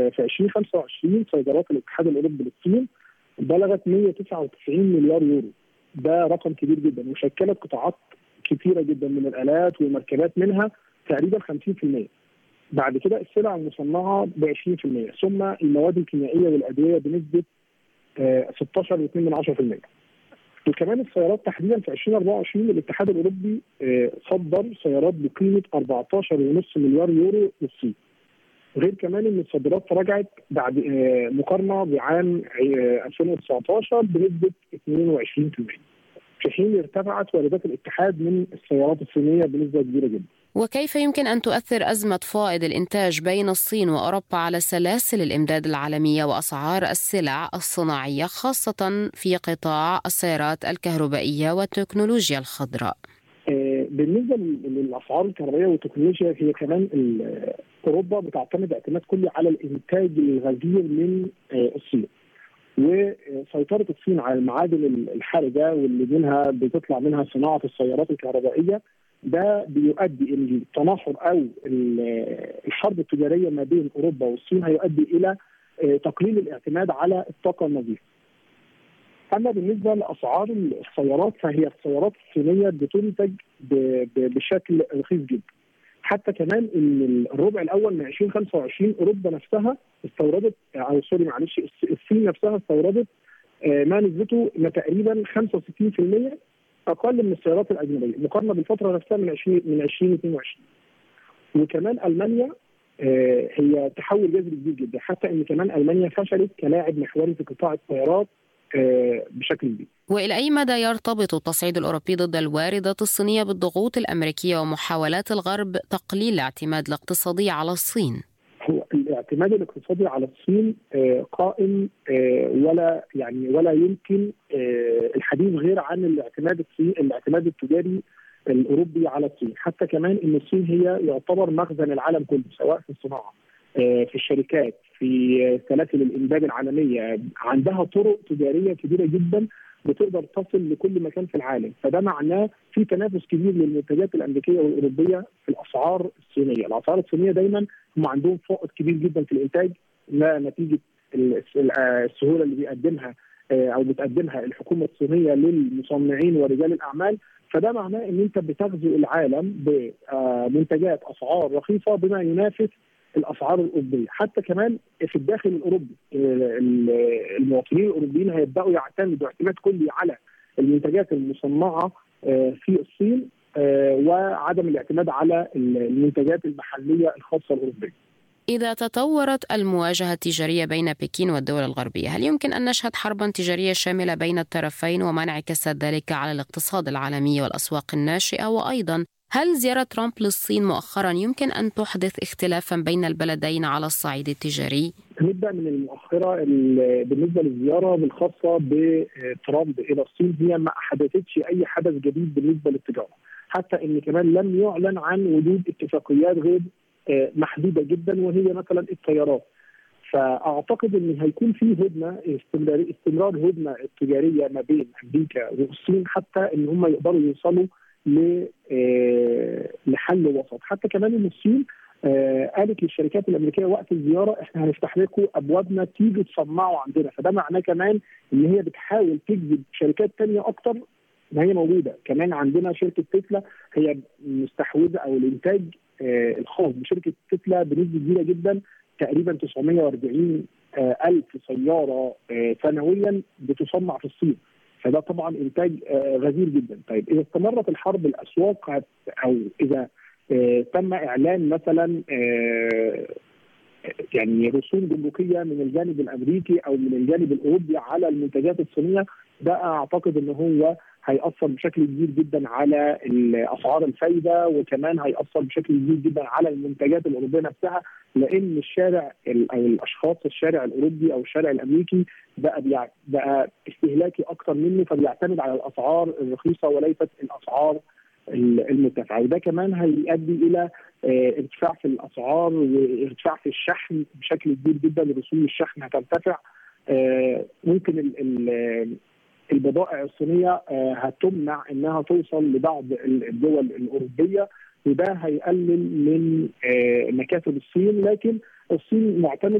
في 2025 صادرات الاتحاد الاوروبي للصين بلغت 199 مليار يورو ده رقم كبير جدا وشكلت قطاعات كثيره جدا من الالات والمركبات منها تقريبا 50% بعد كده السلع المصنعه ب 20% ثم المواد الكيميائيه والادويه بنسبه 16.2% وكمان السيارات تحديدا في 2024 الاتحاد الاوروبي صدر سيارات بقيمه 14.5 مليار يورو للصين غير كمان ان الصادرات تراجعت بعد مقارنه بعام 2019 بنسبه 22% في حين ارتفعت واردات الاتحاد من السيارات الصينيه بنسبه كبيره جدا. وكيف يمكن ان تؤثر ازمه فائض الانتاج بين الصين واوروبا على سلاسل الامداد العالميه واسعار السلع الصناعيه خاصه في قطاع السيارات الكهربائيه والتكنولوجيا الخضراء؟ بالنسبه للاسعار الكهربائيه والتكنولوجيا هي كمان اوروبا بتعتمد اعتماد كلي على الانتاج الغزير من الصين. وسيطره الصين على المعادن الحرجه واللي منها بتطلع منها صناعه السيارات الكهربائيه ده بيؤدي ان التناحر او الحرب التجاريه ما بين اوروبا والصين هيؤدي الى تقليل الاعتماد على الطاقه النظيفه. اما بالنسبه لاسعار السيارات فهي السيارات الصينيه بتنتج بشكل رخيص جدا. حتى كمان ان الربع الاول من 2025 اوروبا نفسها استوردت او سوري معلش الصين نفسها استوردت ما نسبته تقريبا 65% اقل من السيارات الاجنبيه مقارنه بالفتره نفسها من 20 من 2022 وكمان المانيا هي تحول جذري كبير جدا حتى ان كمان المانيا فشلت كلاعب محوري في قطاع السيارات بشكل كبير. والى اي مدى يرتبط التصعيد الاوروبي ضد الواردات الصينيه بالضغوط الامريكيه ومحاولات الغرب تقليل الاعتماد الاقتصادي على الصين؟ هو الاعتماد الاقتصادي على الصين قائم ولا يعني ولا يمكن الحديث غير عن الاعتماد الصين الاعتماد التجاري الاوروبي على الصين، حتى كمان ان الصين هي يعتبر مخزن العالم كله سواء في الصناعه في الشركات في سلاسل الانتاج العالميه عندها طرق تجاريه كبيره جدا بتقدر تصل لكل مكان في العالم فده معناه في تنافس كبير للمنتجات الامريكيه والاوروبيه في الاسعار الصينيه، الاسعار الصينيه دايما هم عندهم فائض كبير جدا في الانتاج لا نتيجه السهوله اللي بيقدمها او بتقدمها الحكومه الصينيه للمصنعين ورجال الاعمال فده معناه ان انت بتغزو العالم بمنتجات اسعار رخيصه بما ينافس الاسعار الاوروبيه حتى كمان في الداخل الاوروبي المواطنين الاوروبيين هيبداوا يعتمدوا اعتماد كلي على المنتجات المصنعه في الصين وعدم الاعتماد على المنتجات المحليه الخاصه الاوروبيه إذا تطورت المواجهة التجارية بين بكين والدول الغربية هل يمكن أن نشهد حربا تجارية شاملة بين الطرفين وما انعكس ذلك على الاقتصاد العالمي والأسواق الناشئة وأيضا هل زيارة ترامب للصين مؤخرا يمكن أن تحدث اختلافا بين البلدين على الصعيد التجاري؟ نبدأ من المؤخرة بالنسبة للزيارة الخاصة بترامب إلى الصين هي ما أحدثتش أي حدث جديد بالنسبة للتجارة حتى أن كمان لم يعلن عن وجود اتفاقيات غير محدودة جدا وهي مثلا الطيارات فاعتقد ان هيكون في هدنه استمرار استمرار هدنه التجاريه ما بين امريكا والصين حتى ان هم يقدروا يوصلوا لحل وسط حتى كمان ان الصين قالت للشركات الامريكيه وقت الزياره احنا هنفتح لكم ابوابنا تيجوا تصنعوا عندنا فده معناه كمان ان هي بتحاول تجذب شركات تانية اكتر ما هي موجوده كمان عندنا شركه تسلا هي مستحوذه او الانتاج الخاص بشركه تسلا بنسبه كبيره جدا تقريبا 940 الف سياره سنويا بتصنع في الصين فده طبعا انتاج غزير جدا طيب اذا استمرت الحرب الاسواق او اذا تم اعلان مثلا يعني رسوم جمركيه من الجانب الامريكي او من الجانب الاوروبي على المنتجات الصينيه ده اعتقد ان هو هيأثر بشكل كبير جدا على اسعار الفايده وكمان هيأثر بشكل كبير جدا على المنتجات الاوروبيه نفسها لان الشارع او الاشخاص الشارع الاوروبي او الشارع الامريكي بقى بقى استهلاكي اكتر منه فبيعتمد على الاسعار الرخيصه وليست الاسعار المرتفعه وده كمان هيؤدي الى ارتفاع في الاسعار وارتفاع في الشحن بشكل كبير جدا رسوم الشحن هترتفع ممكن ال ال البضائع الصينيه هتمنع انها توصل لبعض الدول الاوروبيه وده هيقلل من مكاسب الصين لكن الصين معتمد